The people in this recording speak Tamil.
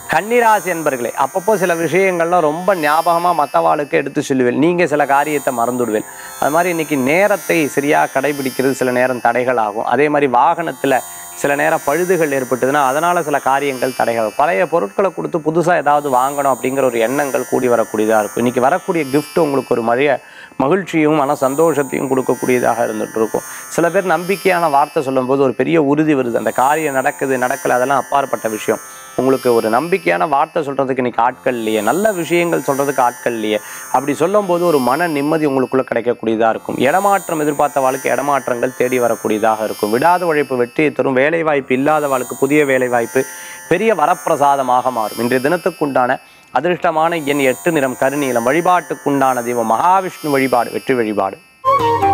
கன்னிராசி என்பர்களே அப்பப்போ சில விஷயங்கள்லாம் ரொம்ப ஞாபகமாக மற்றவாளுக்கு எடுத்து சொல்லுவேன் நீங்கள் சில காரியத்தை மறந்துடுவேன் அது மாதிரி இன்னைக்கு நேரத்தை சரியாக கடைபிடிக்கிறது சில நேரம் தடைகள் ஆகும் அதே மாதிரி வாகனத்தில் சில நேரம் பழுதுகள் ஏற்பட்டதுன்னா அதனால் சில காரியங்கள் தடைகள் ஆகும். பழைய பொருட்களை கொடுத்து புதுசாக ஏதாவது வாங்கணும் அப்படிங்கிற ஒரு எண்ணங்கள் கூடி வரக்கூடியதாக இருக்கும் இன்றைக்கி வரக்கூடிய gift உங்களுக்கு ஒரு மழைய மகிழ்ச்சியும் மன சந்தோஷத்தையும் கொடுக்கக்கூடியதாக இருந்துட்டு இருக்கும் சில பேர் நம்பிக்கையான வார்த்தை சொல்லும்போது ஒரு பெரிய உறுதி வருது அந்த காரியம் நடக்குது நடக்கலை அதெல்லாம் அப்பாற்பட்ட விஷயம் உங்களுக்கு ஒரு நம்பிக்கையான வார்த்தை சொல்கிறதுக்கு இன்னைக்கு ஆட்கள் இல்லையே நல்ல விஷயங்கள் சொல்கிறதுக்கு ஆட்கள் இல்லையே அப்படி சொல்லும்போது ஒரு மன நிம்மதி உங்களுக்குள்ளே கிடைக்கக்கூடியதாக இருக்கும் இடமாற்றம் எதிர்பார்த்த வாழ்க்கை இடமாற்றங்கள் தேடி வரக்கூடியதாக இருக்கும் விடாத உழைப்பு வெற்றியை தரும் வேலை வாய்ப்பு இல்லாத வாழ்க்கை புதிய வேலை வாய்ப்பு பெரிய வரப்பிரசாதமாக மாறும் இன்றைய தினத்துக்குண்டான அதிர்ஷ்டமான எண் எட்டு நிறம் கருநீலம் வழிபாட்டுக்குண்டான தெய்வம் மகாவிஷ்ணு வழிபாடு வெற்றி வழிபாடு